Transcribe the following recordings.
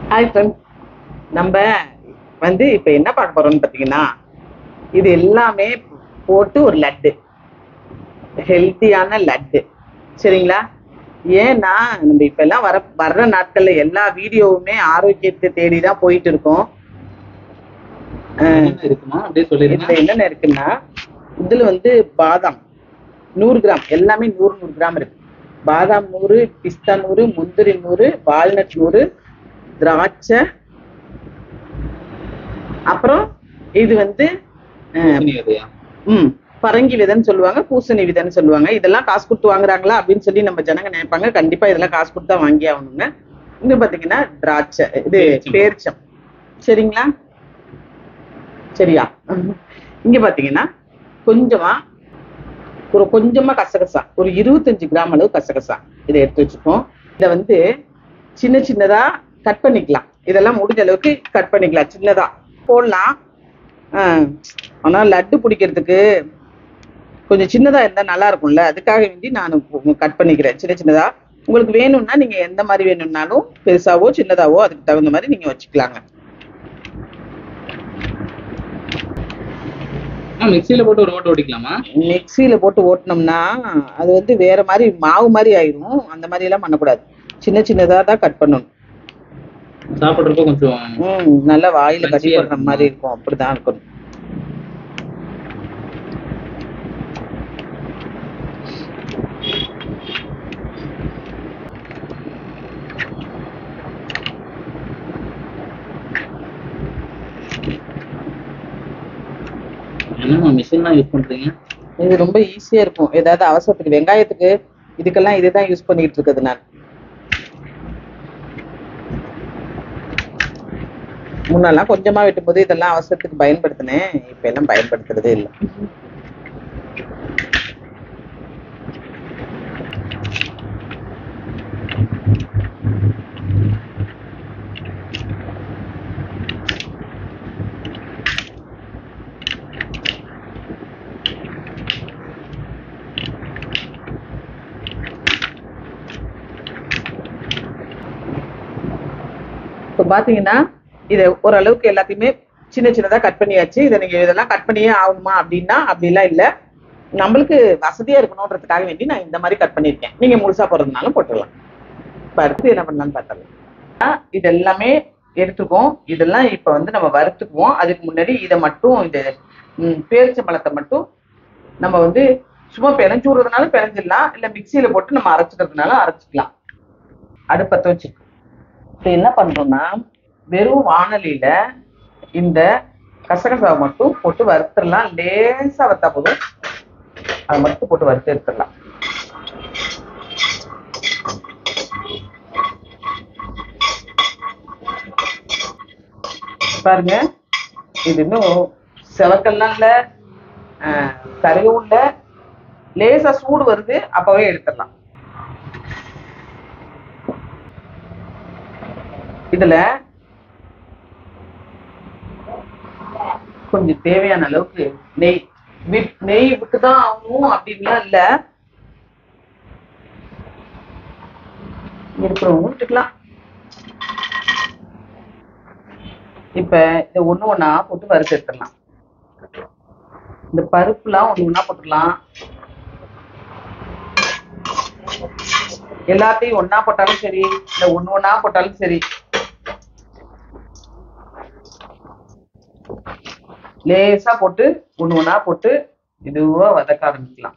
Hi friends நம்ம வந்து இப்போ என்ன பார்க்க போறோம்னு பார்த்தீங்கன்னா இது எல்லாமே போட்டு ஒரு லட்டு ஹெல்த்தியான லட்டு சரிங்களா ஏன்னா நம்ம இப்ப எல்லாம் வர வர்ற நாட்கள்ல எல்லா வீடியோவுமே ஆரோக்கியத்தை தேடி தான் போயிட்டு இருக்கோம் என்னென்ன இருக்குமா அப்படியே சொல்லிருங்க இதுல என்னென்ன இருக்குன்னா இதுல வந்து பாதாம் நூறு கிராம் எல்லாமே நூறு நூறு கிராம் இருக்கு பாதாம் நூறு பிஸ்தா நூறு முந்திரி நூறு வால்நட் நூறு திராட்சை அப்புறம் இது வந்து அஹ், பூசணி விதையா? ம் பரங்கி விதைன்னு சொல்லுவாங்க பூசணி விதைன்னு சொல்லுவாங்க இதெல்லாம் காசு கொடுத்து வாங்குறாங்களா அப்படின்னு சொல்லி நம்ம ஜனங்க நினைப்பாங்க கண்டிப்பா இதெல்லாம் காசு கொடுத்து தான் வாங்கி ஆகணுங்க இங்க பாத்தீங்கன்னா திராட்சை இது பேரிச்சம். பேரிச்சம் சரிங்களா சரியா இங்க பாத்தீங்கன்னா கொஞ்சமா ஒரு கொஞ்சமா கசகசா ஒரு இருபத்தஞ்சு கிராம் அளவு கசகசா இதை எடுத்து வச்சுப்போம் இதை வந்து சின்ன சின்னதா கட் பண்ணிக்கலாம் இதெல்லாம் முடிஞ்ச அளவுக்கு கட் பண்ணிக்கலாம் சின்னதா போடலாம் ஆஹ், ஆனா லட்டு பிடிக்கிறதுக்கு கொஞ்சம் சின்னதா இருந்தா நல்லா இருக்கும்ல அதுக்காக வேண்டி நான் கட் பண்ணிக்கிறேன் சின்ன சின்னதா உங்களுக்கு வேணும்னா நீங்க எந்த மாதிரி வேணும்னாலும் பெருசாவோ சின்னதாவோ அதுக்கு தகுந்த மாதிரி நீங்க வச்சுக்கலாங்க ஆ, மிக்ஸியில போட்டு ஒரு ஓட்டு ஓடிக்கலாமா மிக்சியில போட்டு ஓட்டினோம்னா அது வந்து வேற மாதிரி மாவு மாதிரி ஆயிரும் அந்த மாதிரி எல்லாம் பண்ணக்கூடாது சின்ன சின்னதா தான் கட் பண்ணணும் சாப்பிடுறப்ப கொஞ்சம் ம் நல்லா வாயில கட்டி Crunchy-ஆ போடுற மாதிரி இருக்கும் அப்படிதான் இருக்கணும் என்னமா மிஷின் தான் யூஸ் பண்றீங்க இது ரொம்ப ஈஸியா இருக்கும் ஏதாவது அவசரத்துக்கு வெங்காயத்துக்கு இதுக்கெல்லாம் இதுதான் யூஸ் பண்ணிட்டு இருக்குது நான் முன்னெல்லாம் கொஞ்சமா வெட்டும்போது இதெல்லாம் அவசரத்துக்கு பயன்படுத்தினேன் இப்ப எல்லாம் பயன்படுத்துறதே இல்லை இப்போ பாத்தீங்கன்னா இதை ஓரளவுக்கு எல்லாத்தையுமே சின்ன சின்னதா கட் பண்ணியாச்சு இதை நீங்க இதெல்லாம் கட் பண்ணியே ஆகணுமா அப்படின்னா அப்படிலாம் இல்ல நம்மளுக்கு வசதியா இருக்கணுன்றதுக்காக வேண்டி நான் இந்த மாதிரி கட் பண்ணியிருக்கேன் நீங்க முழுசா போடுறதுனாலும் போட்டுடலாம் இப்போ அடுத்து என்ன பண்ணலாம்னு பார்த்தரலாம் இது எல்லாமே எடுத்துக்குவோம் இதெல்லாம் இப்போ வந்து நம்ம வறுத்துக்குவோம் அதுக்கு முன்னாடி இதை மட்டும் இந்த ம், பேரிச்சம்பழத்தை மட்டும் நம்ம வந்து சும்மா பிணைஞ்சு விடுறதுனால பிணைஞ்சிடலாம் இல்லை மிக்சியில போட்டு நம்ம அரைச்சிக்கிறதுனால அரைச்சிக்கலாம் அடுப்பத்தை வச்சு இப்போ என்ன பண்றோம்னா வெறும் வாணலியில இந்த கசகசாவை மட்டும் போட்டு வறுத்துடலாம் லேசா வத்தா போதும் அதை மட்டும் போட்டு வறுத்து எடுத்துடலாம் பாருங்க இது இன்னும் செவக்கெல்லாம் இல்ல ஆஹ், கருகவும் இல்ல லேசா சூடு வருது அப்பவே எடுத்துடலாம் இதுல கொஞ்சம் தேவையான அளவுக்கு நெய் விட்- நெய் விட்டுதான் ஆகணும் அப்படின்லாம் இல்ல இருக்கிறவங்க விட்டுக்கலாம் இப்ப இதை ஒண்ணு ஒண்ணா போட்டு வறுத்து எடுத்துடலாம் இந்த பருப்புலாம் ஒண்ணு ஒண்ணா போட்டுடலாம் எல்லாத்தையும் ஒண்ணா போட்டாலும் சரி இல்ல ஒண்ணு ஒண்ணா போட்டாலும் சரி லேசா போட்டு ஒண்ணு ஒண்ணா போட்டு இதுவா வதக்க ஆரம்பிக்கலாம்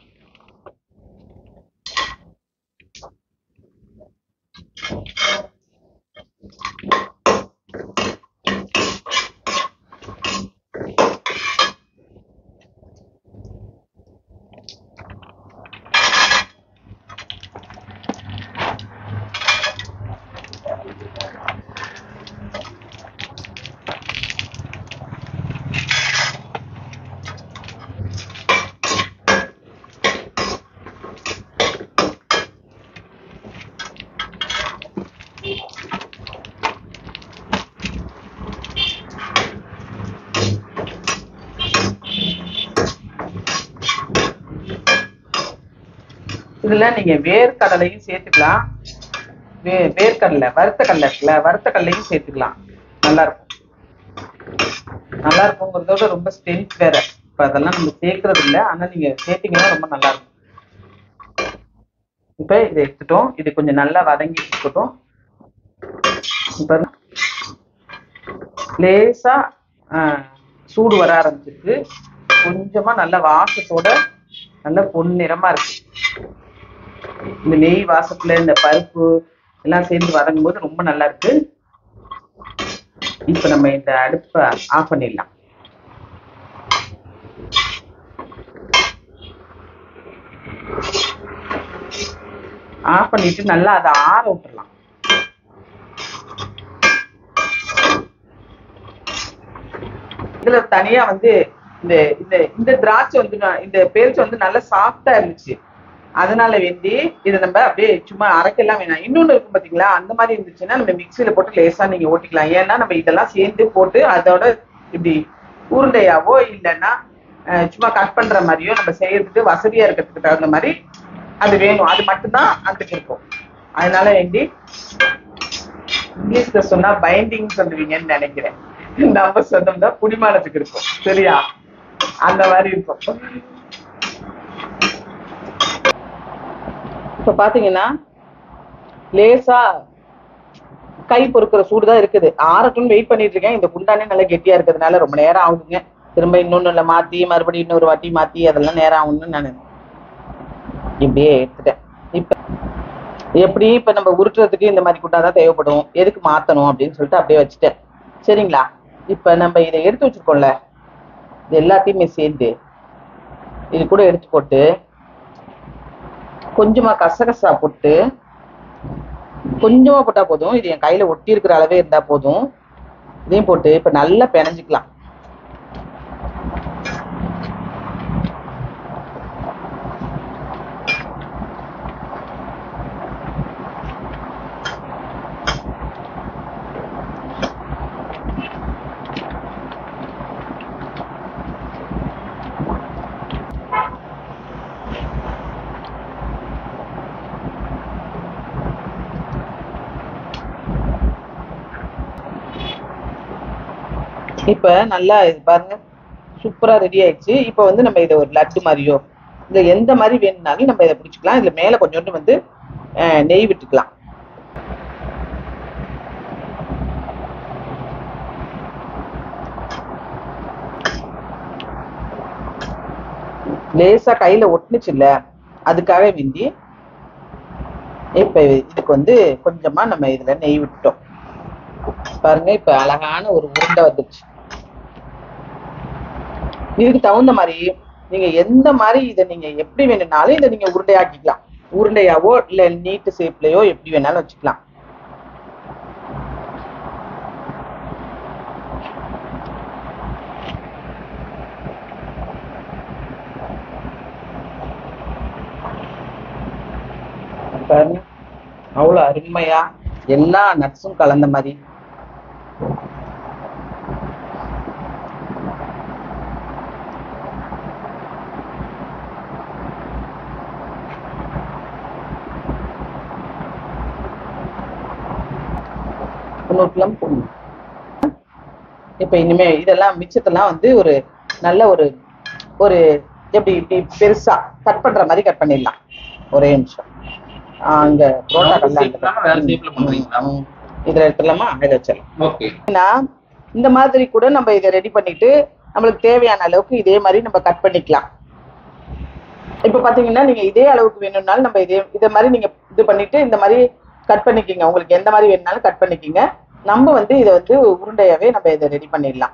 இதுல நீங்க வேர்க்கடலையும் சேர்த்துக்கலாம் வே வேர்க்கடலை வறுத்த கடலை இருக்குல்ல வறுத்த கடலையும் சேர்த்துக்கலாம் நல்லா இருக்கும் நல்லா இருக்குங்கிறதோட ரொம்ப ஸ்ட்ரென்த் வேற இப்போ அதெல்லாம் நம்ம சேர்க்கறது இல்லை ஆனால் நீங்க சேர்த்தீங்கன்னா ரொம்ப நல்லா இருக்கும் இப்போ இதை எடுத்துட்டோம் இது கொஞ்சம் நல்லா வதங்கி இருக்கட்டும் இப்போ லேசா ஆஹ், சூடு வர ஆரம்பிச்சிருக்கு கொஞ்சமா நல்ல வாசத்தோட நல்ல பொன்னிறமா இருக்கு இந்த நெய் வாசத்துல இந்த பருப்பு எல்லாம் சேர்ந்து வதங்கும் போது ரொம்ப நல்லா இருக்கு இப்ப நம்ம இந்த அடுப்பை ஆஃப் பண்ணிடலாம் ஆஃப் பண்ணிட்டு நல்லா அதை ஆற விட்டுறலாம் இதுல தனியா வந்து இந்த இந்த இந்த திராட்சை வந்து நான் இந்த பேரிச்சை வந்து நல்லா சாஃப்டா இருந்துச்சு அதனால வேண்டி இதை நம்ம அப்படியே சும்மா அரைக்கலாம் வேணாம் இன்னொன்னு இருக்கும் பாத்தீங்களா அந்த மாதிரி இருந்துச்சுன்னா நம்ம மிக்சியில போட்டு லேசா நீங்க ஓட்டிக்கலாம் ஏன்னா நம்ம இதெல்லாம் சேர்ந்து போட்டு அதோட இப்படி உருண்டையாவோ இல்லைன்னா அஹ், சும்மா கட் பண்ற மாதிரியோ நம்ம செய்யறதுக்கு வசதியா இருக்கிறதுக்கு தகுந்த மாதிரி அது வேணும் அது மட்டும்தான் அதுக்கு இருக்கும் அதனால வேண்டி இங்கிலீஷ்ல சொன்னா பைண்டிங் சொல்லுவீங்கன்னு நினைக்கிறேன் நம்ம சொன்னோம்னா புடிமானத்துக்கு இருக்கும் சரியா அந்த மாதிரி இருக்கும் இப்ப பாத்தீங்கன்னா லேசா கை பொறுக்கிற சூடு தான் இருக்குது ஆறட்டும்னு வெயிட் பண்ணிட்டு இருக்கேன் இந்த குண்டானே நல்லா கெட்டியா இருக்கிறதுனால ரொம்ப நேரம் ஆகுதுங்க திரும்ப இன்னொன்னுல மாத்தி மறுபடியும் இன்னொரு வாட்டி மாத்தி அதெல்லாம் நேரம் ஆகும்னு நான் இப்படியே எடுத்துட்டேன் இப்ப எப்படி இப்ப நம்ம உருட்டுறதுக்கு இந்த மாதிரி குண்டா தான் தேவைப்படும் எதுக்கு மாத்தணும் அப்படின்னு சொல்லிட்டு அப்படியே வச்சுட்டேன் சரிங்களா இப்ப நம்ம இதை எடுத்து வச்சிருக்கோம்ல இது எல்லாத்தையுமே சேர்ந்து இது கூட எடுத்து போட்டு கொஞ்சமா கசகசா போட்டு கொஞ்சமா போட்டா போதும் இது என் கையில ஒட்டி இருக்கிற அளவே இருந்தா போதும் இதையும் போட்டு இப்ப நல்லா பிணைஞ்சுக்கலாம் இப்ப நல்லா இது பாருங்க சூப்பரா ரெடி ஆயிடுச்சு இப்ப வந்து நம்ம இதை ஒரு லட்டு மாதிரியோ இல்ல எந்த மாதிரி வேணும்னாலும் நம்ம இதை பிடிச்சிக்கலாம் இதுல மேல கொஞ்சோண்டு வந்து அஹ், நெய் விட்டுக்கலாம் லேசா கையில ஒட்டுனுச்சுல்ல அதுக்காக வேண்டி இப்ப இதுக்கு வந்து கொஞ்சமா நம்ம இதுல நெய் விட்டுட்டோம் பாருங்க இப்ப அழகான ஒரு உருண்டை வந்துருச்சு இதுக்கு தகுந்த மாதிரி நீங்க எந்த மாதிரி இதை நீங்க எப்படி வேணும்னாலும் இதை நீங்க உருண்டையாக்கிக்கலாம் உருண்டையாவோ இல்ல நீட்டு ஷேப்லயோ எப்படி வேணாலும் வச்சுக்கலாம் பாருங்க அவ்வளவு அருமையா எல்லா நட்ஸும் கலந்த மாதிரி தொண்ணூறுலாம் போடணும் இப்ப இனிமே இதெல்லாம் மிச்சத்தெல்லாம் வந்து ஒரு நல்ல ஒரு ஒரு எப்படி இப்படி பெருசா கட் பண்ற மாதிரி கட் பண்ணிடலாம் ஒரே நிமிஷம் ஆஹ் அங்க புரோட்டா Round கல்லா shape இல்லாம வேற shape ல பண்றீங்களா? ம், ம். இதுல எடுத்துடலாமா இதை வச்சிடலாம் ஓகே ஏன்னா, இந்த மாதிரி கூட நம்ம இதை ரெடி பண்ணிட்டு நம்மளுக்கு தேவையான அளவுக்கு இதே மாதிரி நம்ம கட் பண்ணிக்கலாம் இப்ப பாத்தீங்கன்னா நீங்க இதே அளவுக்கு வேணும்னாலும் நம்ம இதே இதை மாதிரி நீங்க இது பண்ணிட்டு இந்த மாதிரி கட் பண்ணிக்கிங்க உங்களுக்கு எந்த மாதிரி வேணும்னாலும் கட் பண்ணிக்கிங்க நம்ம வந்து இதை வந்து உருண்டையாவே நம்ம இதை ரெடி பண்ணிடலாம்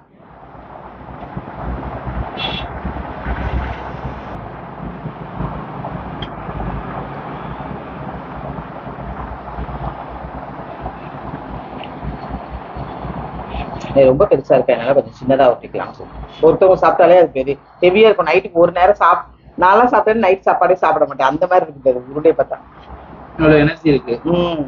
இது ரொம்ப பெருசா இருக்கு அதனால கொஞ்சம் சின்னதா ஊற்றிக்கலாம் ஒருத்தவங்க சாப்பிட்டாலே அது பெரிய ஹெவியா இருக்கும் நைட்டுக்கு ஒரு நேரம் சாப் நான்லாம் சாப்பிட்டேன் நைட் சாப்பாடே சாப்பிட மாட்டேன் அந்த மாதிரி இருக்குது அது உருண்டையை பார்த்தா அவ்வளவு எனர்ஜி இருக்கு ம்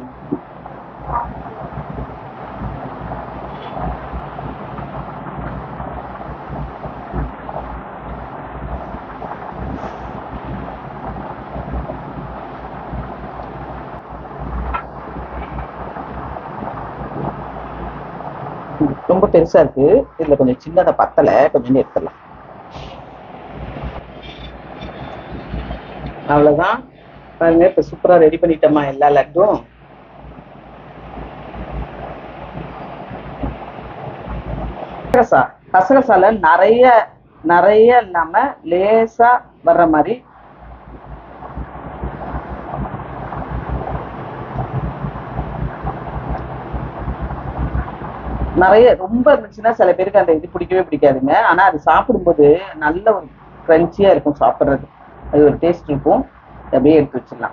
ரொம்ப பெருசா இருக்கு இதுல கொஞ்சம் சின்னதா பத்தல கொஞ்சம் எடுத்துடலாம் அவ்வளவுதான் பாருங்க இப்ப சூப்பரா ரெடி பண்ணிட்டோமா எல்லா லட்டும் கசகசா கசகசால நிறைய நிறைய இல்லாம லேசா வர்ற மாதிரி நிறைய ரொம்ப இருந்துச்சுன்னா சில பேருக்கு அந்த இது பிடிக்கவே பிடிக்காதுங்க ஆனா அது சாப்பிடும்போது நல்ல ஒரு கிரன்ச்சியா இருக்கும் சாப்பிடுறது அது ஒரு டேஸ்ட் இருக்கும் அப்படியே எடுத்து வச்சிடலாம்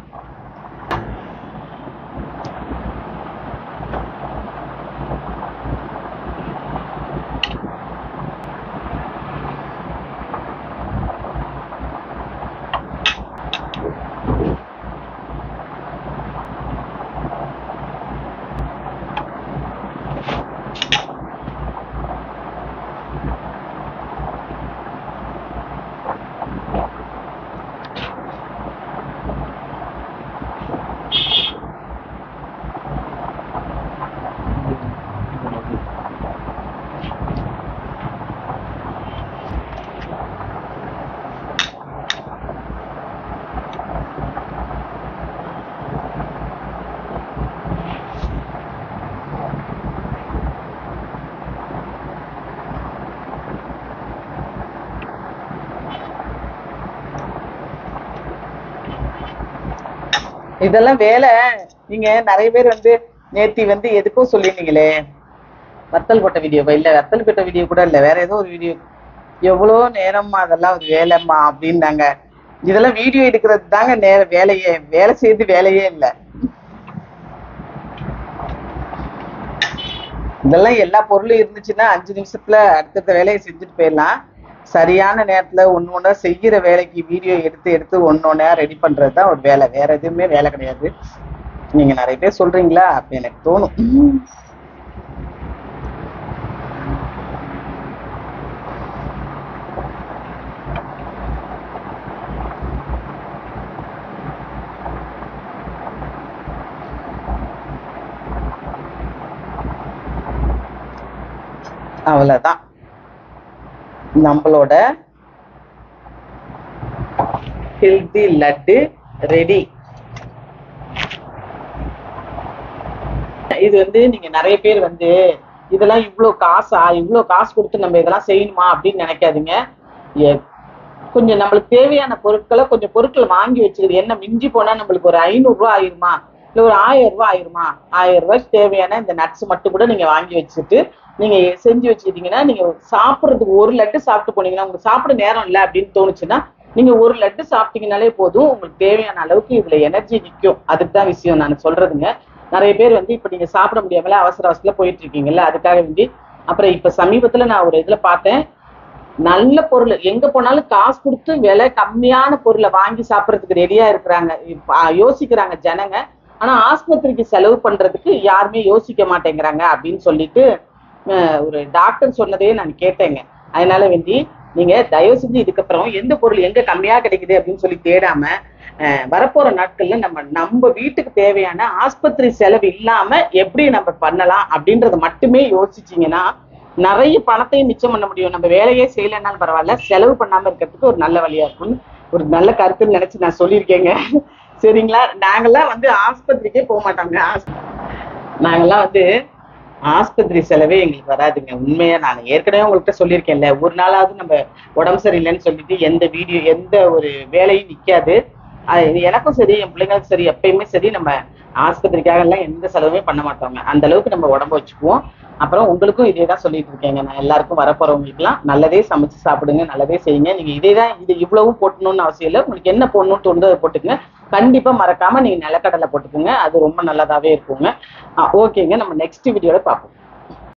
இதெல்லாம் வேலை நீங்க நிறைய பேர் வந்து நேத்தி வந்து எதுக்கோ சொல்லியிருந்தீங்களே வத்தல் போட்ட வீடியோவா இல்ல வத்தல் போட்ட வீடியோ கூட இல்ல வேற ஏதோ ஒரு வீடியோ எவ்வளோ நேரமா அதெல்லாம் ஒரு வேலைம்மா அப்படின்னாங்க இதெல்லாம் வீடியோ எடுக்கிறது தாங்க நேர வேலையே வேலை செய்து வேலையே இல்லை இதெல்லாம் எல்லா பொருளும் இருந்துச்சுன்னா அஞ்சு நிமிஷத்துல அடுத்தடுத்த வேலையை செஞ்சுட்டு போயிடலாம் சரியான நேரத்துல ஒண்ணு ஒண்ணா செய்யற வேலைக்கு வீடியோ எடுத்து எடுத்து ஒண்ணு ஒண்ணா ரெடி பண்றது தான் ஒரு வேலை வேற எதுவுமே வேலை கிடையாது நீங்க நிறைய பேர் சொல்றீங்களா அப்படி எனக்கு தோணும் அவ்வளவுதான் நம்மளோட ஹெல்தி லட்டு ரெடி இது வந்து நீங்க நிறைய பேர் வந்து இதெல்லாம் இவ்வளவு காசா இவ்வளவு காசு கொடுத்து நம்ம இதெல்லாம் செய்யணுமா அப்படின்னு நினைக்காதீங்க எ- கொஞ்சம் நம்மளுக்கு தேவையான பொருட்களை கொஞ்சம் பொருட்களை வாங்கி வச்சுக்கிறது என்ன மிஞ்சி போனா நம்மளுக்கு ஒரு ஐநூறு ரூபாய் ஆயிருமா இல்ல ஒரு ஆயிரம் ரூபாய் ஆயிருமா ஆயிரம் ரூபாய்க்கு தேவையான இந்த நட்ஸ் மட்டும் கூட நீங்க வாங்கி வச்சுட்டு நீங்க செஞ்சு வச்சுக்கிட்டீங்கன்னா நீங்க சாப்பிடுறதுக்கு ஒரு லட்டு சாப்பிட்டு போனீங்கன்னா உங்களுக்கு சாப்பிட நேரம் இல்லை அப்படின்னு தோணுச்சுன்னா நீங்க ஒரு லட்டு சாப்பிட்டீங்கனாலே போதும் உங்களுக்கு தேவையான அளவுக்கு இதுல எனர்ஜி நிக்கும் அதுக்கு தான் விஷயம் நான் சொல்றதுங்க நிறைய பேர் வந்து இப்ப நீங்க சாப்பிட முடியாமல அவசர அவசரத்துல போயிட்டு இருக்கீங்கல்ல அதுக்காக வேண்டி அப்புறம் இப்ப சமீபத்துல நான் ஒரு இதுல பார்த்தேன் நல்ல பொருள் எங்க போனாலும் காசு கொடுத்து விலை கம்மியான பொருளை வாங்கி சாப்பிடறதுக்கு ரெடியா இருக்கிறாங்க இப்ப, ஆ, யோசிக்கிறாங்க ஜனங்க ஆனா ஆஸ்பத்திரிக்கு செலவு பண்றதுக்கு யாருமே யோசிக்க மாட்டேங்கிறாங்க அப்படின்னு சொல்லிட்டு அஹ், ஒரு டாக்டர் சொன்னதே நான் கேட்டேங்க அதனால வேண்டி நீங்க தயவு செஞ்சு இதுக்கப்புறம் எந்த பொருள் எங்க கம்மியா கிடைக்குது அப்படின்னு சொல்லி தேடாம அஹ், வரப்போற நாட்கள்ல நம்ம நம்ம வீட்டுக்கு தேவையான ஆஸ்பத்திரி செலவு இல்லாம எப்படி நம்ம பண்ணலாம் அப்படின்றத மட்டுமே யோசிச்சீங்கன்னா நிறைய பணத்தையும் மிச்சம் பண்ண முடியும் நம்ம வேலையே செய்யலைன்னாலும் பரவாயில்ல செலவு பண்ணாம இருக்கிறதுக்கு ஒரு நல்ல வழியா இருக்கும்னு ஒரு நல்ல கருத்துன்னு நினைச்சு நான் சொல்லியிருக்கேங்க சரிங்களா நாங்கெல்லாம் வந்து ஆஸ்பத்திரிக்கே போக மாட்டோங்க ஆஸ்- நாங்கெல்லாம் வந்து ஆஸ்பத்திரி செலவே எங்களுக்கு வராதுங்க உண்மையா நான் ஏற்கனவே உங்கள்கிட்ட சொல்லியிருக்கேன்ல ஒரு நாளாவது நம்ம உடம்பு சரியில்லைன்னு சொல்லிட்டு எந்த வீடியோ எந்த ஒரு வேலையும் நிக்காது அது எனக்கும் சரி என் பிள்ளைங்களுக்கும் சரி எப்பயுமே சரி நம்ம ஆஸ்பத்திரிக்காக எல்லாம் எந்த செலவுமே பண்ண மாட்டோங்க அந்த அளவுக்கு நம்ம உடம்ப வச்சுக்குவோம் அப்புறம் உங்களுக்கும் இதே தான் சொல்லிட்டு இருக்கேங்க நான் எல்லாருக்கும் வரப்போறவங்களுக்குலாம் நல்லதே சமைச்சு சாப்பிடுங்க நல்லதே செய்யுங்க நீங்க இதே தான் இது இவ்வளவும் போட்டணும்னு அவசியம் இல்லை உங்களுக்கு என்ன போடணும்னு தோணுதோ அதை போட்டுக்கங்க கண்டிப்பா மறக்காம நீங்க நிலக்கடலை போட்டுக்கோங்க அது ரொம்ப நல்லதாவே இருக்குங்க ஓகேங்க நம்ம நெக்ஸ்ட் வீடியோல பார்ப்போம்